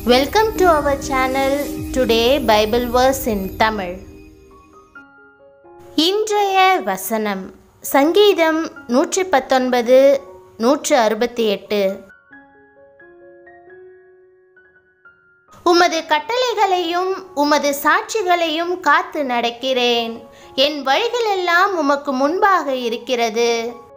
Welcome to our channel Today Bible Verse in Tamil. இன்றைய வசனம் சங்கீதம் நூற்றி பத்தொன்பது நூற்று அறுபத்தி எட்டு உமது கட்டளைகளையும் உமது சாட்சிகளையும் காத்து நடக்கிறேன் என் வழிகளெல்லாம் உமக்கு முன்பாக இருக்கிறது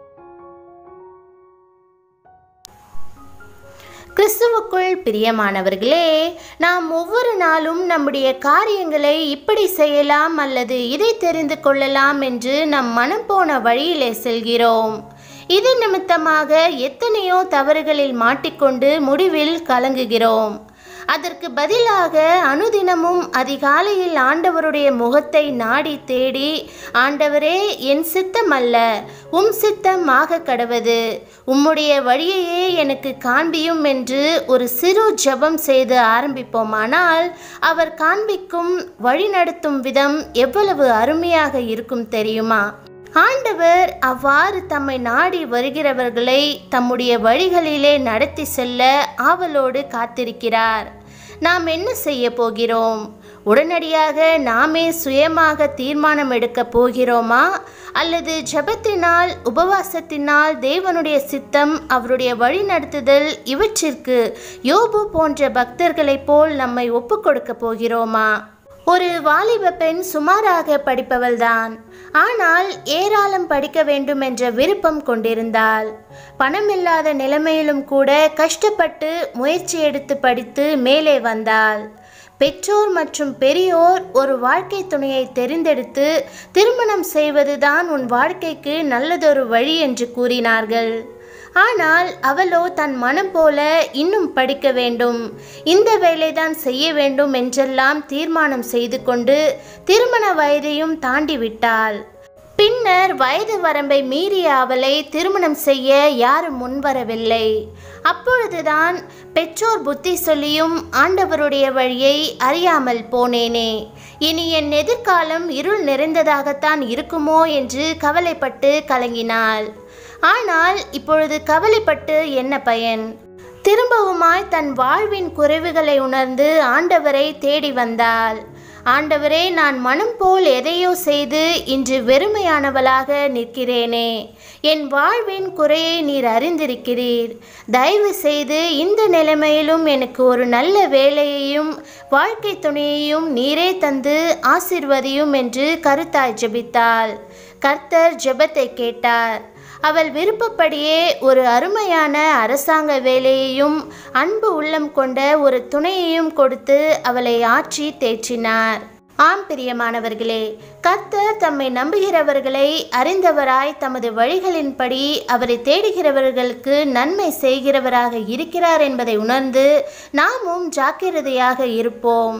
கிறிஸ்துவுக்குள் பிரியமானவர்களே நாம் ஒவ்வொரு நாளும் நம்முடைய காரியங்களை இப்படி செய்யலாம் அல்லது இதை தெரிந்து கொள்ளலாம் என்று நம் மனம் போன வழியிலே செல்கிறோம் இது நிமித்தமாக எத்தனையோ தவறுகளில் மாட்டிக்கொண்டு முடிவில் கலங்குகிறோம் அதற்கு பதிலாக அனுதினமும் அதிகாலையில் ஆண்டவருடைய முகத்தை நாடி தேடி ஆண்டவரே என் சித்தம் அல்ல உம் சித்தம் ஆக கடவது உம்முடைய வழியையே எனக்கு காண்பியும் என்று ஒரு சிறு ஜெபம் செய்து ஆரம்பிப்போமானால் அவர் காண்பிக்கும் வழிநடத்தும் விதம் எவ்வளவு அருமையாக இருக்கும் தெரியுமா ஆண்டவர் அவ்வாறு தம்மை நாடி வருகிறவர்களை தம்முடைய வழிகளிலே நடத்தி செல்ல ஆவலோடு காத்திருக்கிறார் நாம் என்ன செய்ய போகிறோம் உடனடியாக நாமே சுயமாக தீர்மானம் எடுக்க போகிறோமா அல்லது ஜெபத்தினால் உபவாசத்தினால் தேவனுடைய சித்தம் அவருடைய வழி நடத்துதல் இவற்றிற்கு யோபு போன்ற பக்தர்களைப் போல் நம்மை ஒப்புக் கொடுக்க போகிறோமா ஒரு வாலிப பெண் சுமாராக படிப்பவள்தான் ஆனால் ஏராளம் படிக்க வேண்டும் என்ற விருப்பம் கொண்டிருந்தாள் பணமில்லாத நிலைமையிலும் கூட கஷ்டப்பட்டு முயற்சி எடுத்து படித்து மேலே வந்தாள் பெற்றோர் மற்றும் பெரியோர் ஒரு வாழ்க்கை துணையை தெரிந்தெடுத்து திருமணம் செய்வதுதான் உன் வாழ்க்கைக்கு நல்லதொரு வழி என்று கூறினார்கள் ஆனால் அவளோ தன் மனம் போல இன்னும் படிக்க வேண்டும் இந்த வேலைதான் செய்ய வேண்டும் என்றெல்லாம் தீர்மானம் செய்து கொண்டு திருமண வயதையும் தாண்டி விட்டாள் பின்னர் வயது வரம்பை மீறிய அவளை திருமணம் செய்ய யாரும் முன்வரவில்லை அப்பொழுதுதான் பெற்றோர் புத்தி சொல்லியும் ஆண்டவருடைய வழியை அறியாமல் போனேனே இனி என் எதிர்காலம் இருள் நிறைந்ததாகத்தான் இருக்குமோ என்று கவலைப்பட்டு கலங்கினாள் ஆனால் இப்பொழுது கவலைப்பட்டு என்ன பயன் திரும்பவுமாய் தன் வாழ்வின் குறைவுகளை உணர்ந்து ஆண்டவரை தேடி வந்தாள் ஆண்டவரே நான் மனம் போல் எதையோ செய்து இன்று வெறுமையானவளாக நிற்கிறேனே என் வாழ்வின் குறையை நீர் அறிந்திருக்கிறீர் தயவு செய்து இந்த நிலைமையிலும் எனக்கு ஒரு நல்ல வேலையையும் வாழ்க்கை துணையையும் நீரே தந்து ஆசிர்வதியும் என்று கருத்தாய் ஜெபித்தாள் கர்த்தர் ஜெபத்தை கேட்டார் அவள் விருப்பப்படியே ஒரு அருமையான அரசாங்க வேலையையும் அன்பு உள்ளம் கொண்ட ஒரு துணையையும் கொடுத்து அவளை ஆற்றி தேற்றினார் ஆம் பிரியமானவர்களே கர்த்தர் தம்மை நம்புகிறவர்களை அறிந்தவராய் தமது வழிகளின்படி அவரை தேடுகிறவர்களுக்கு நன்மை செய்கிறவராக இருக்கிறார் என்பதை உணர்ந்து நாமும் ஜாக்கிரதையாக இருப்போம்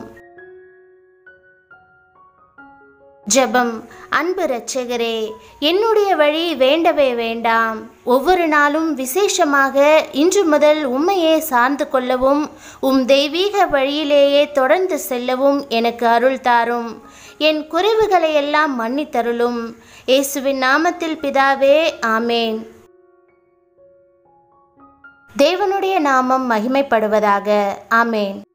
ஜெபம் அன்பு இரட்சகரே என்னுடைய வழி வேண்டவே வேண்டாம் ஒவ்வொரு நாளும் விசேஷமாக இன்று முதல் உம்மையே சார்ந்து கொள்ளவும் உம் தெய்வீக வழியிலேயே தொடர்ந்து செல்லவும் எனக்கு அருள் தாரும் என் குறைவுகளை எல்லாம் மன்னித்தருளும் இயேசுவின் நாமத்தில் பிதாவே ஆமேன் தேவனுடைய நாமம் மகிமைப்படுவதாக ஆமேன்